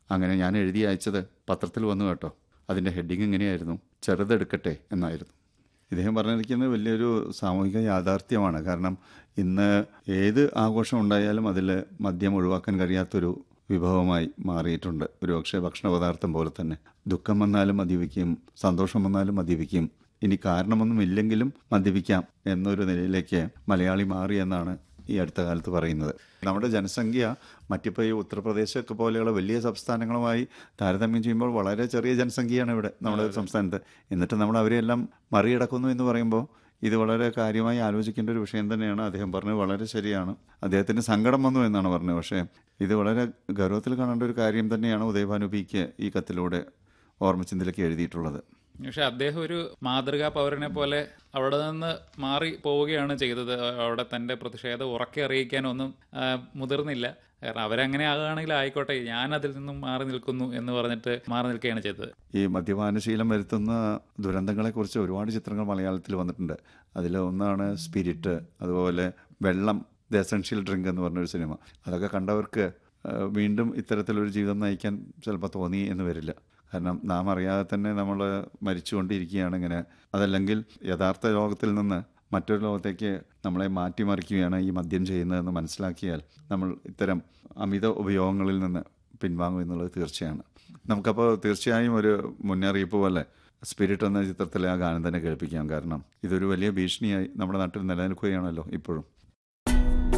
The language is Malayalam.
അങ്ങനെ ഞാൻ എഴുതി അയച്ചത് പത്രത്തിൽ വന്നു കേട്ടോ അതിൻ്റെ ഹെഡിങ് ഇങ്ങനെയായിരുന്നു ചെറുതെടുക്കട്ടെ എന്നായിരുന്നു ഇദ്ദേഹം പറഞ്ഞിരിക്കുന്നത് വലിയൊരു സാമൂഹിക യാഥാർത്ഥ്യമാണ് കാരണം ഇന്ന് ഏത് ആഘോഷം ഉണ്ടായാലും അതിൽ മദ്യം ഒഴിവാക്കാൻ കഴിയാത്തൊരു വിഭവമായി മാറിയിട്ടുണ്ട് ഒരു പക്ഷേ ഭക്ഷണ പദാർത്ഥം പോലെ തന്നെ ദുഃഖം വന്നാലും മദ്യപിക്കും സന്തോഷം വന്നാലും മദ്യപിക്കും ഇനി കാരണമൊന്നും ഇല്ലെങ്കിലും മദ്യപിക്കാം എന്നൊരു നിലയിലേക്ക് മലയാളി മാറി എന്നാണ് ഈ അടുത്ത കാലത്ത് പറയുന്നത് നമ്മുടെ ജനസംഖ്യ മറ്റിപ്പോൾ ഈ ഉത്തർപ്രദേശൊക്കെ പോലെയുള്ള വലിയ സംസ്ഥാനങ്ങളുമായി താരതമ്യം ചെയ്യുമ്പോൾ വളരെ ചെറിയ ജനസംഖ്യയാണ് ഇവിടെ നമ്മുടെ സംസ്ഥാനത്ത് എന്നിട്ട് നമ്മൾ അവരെയെല്ലാം മറികടക്കുന്നു എന്ന് പറയുമ്പോൾ ഇത് വളരെ കാര്യമായി ആലോചിക്കേണ്ട ഒരു വിഷയം തന്നെയാണ് അദ്ദേഹം പറഞ്ഞത് വളരെ ശരിയാണ് അദ്ദേഹത്തിന് സങ്കടം വന്നു എന്നാണ് പറഞ്ഞത് പക്ഷേ ഇത് വളരെ ഗൗരവത്തിൽ കാണേണ്ട ഒരു കാര്യം തന്നെയാണ് ഉദയഭാനുപിക്ക് ഈ കത്തിലൂടെ ഓർമ്മചിന്തയിലേക്ക് എഴുതിയിട്ടുള്ളത് പക്ഷെ അദ്ദേഹം ഒരു മാതൃകാ പൗരനെ പോലെ അവിടെ നിന്ന് മാറി പോവുകയാണ് ചെയ്തത് അവിടെ തന്റെ പ്രതിഷേധം ഉറക്കെ അറിയിക്കാനൊന്നും ആ, മുതിർന്നില്ല കാരണം അവരങ്ങനെ ആകുകയാണെങ്കിൽ ആയിക്കോട്ടെ ഞാൻ അതിൽ നിന്നും മാറി നിൽക്കുന്നു എന്ന് പറഞ്ഞിട്ട് മാറി നിൽക്കുകയാണ് ചെയ്തത് ഈ മദ്യപാനശീലം വരുത്തുന്ന ദുരന്തങ്ങളെക്കുറിച്ച് ഒരുപാട് ചിത്രങ്ങൾ മലയാളത്തിൽ വന്നിട്ടുണ്ട് അതിൽ ഒന്നാണ് സ്പിരിറ്റ് അതുപോലെ വെള്ളം ദ എസൻഷ്യൽ ഡ്രിങ്ക് എന്ന് പറഞ്ഞൊരു സിനിമ അതൊക്കെ കണ്ടവർക്ക് ആ, വീണ്ടും ഇത്തരത്തിലൊരു ജീവിതം നയിക്കാൻ ചിലപ്പോൾ തോന്നി എന്ന് വരില്ല കാരണം നാം അറിയാതെ തന്നെ നമ്മൾ മരിച്ചുകൊണ്ടിരിക്കുകയാണ് ഇങ്ങനെ അതല്ലെങ്കിൽ യഥാർത്ഥ ലോകത്തിൽ നിന്ന് മറ്റൊരു ലോകത്തേക്ക് നമ്മളെ മാറ്റിമറിക്കുകയാണ് ഈ മദ്യം ചെയ്യുന്നതെന്ന് മനസ്സിലാക്കിയാൽ നമ്മൾ ഇത്തരം അമിത ഉപയോഗങ്ങളിൽ നിന്ന് പിൻവാങ്ങും എന്നുള്ളത് തീർച്ചയാണ് നമുക്കപ്പോൾ തീർച്ചയായും ഒരു മുന്നറിയിപ്പ് പോലെ സ്പിരിറ്റ് എന്ന ചിത്രത്തിലെ ആ ഗാനം തന്നെ കേൾപ്പിക്കാം കാരണം ഇതൊരു വലിയ ഭീഷണിയായി നമ്മുടെ നാട്ടിൽ നിലനിൽക്കുകയാണല്ലോ ഇപ്പോഴും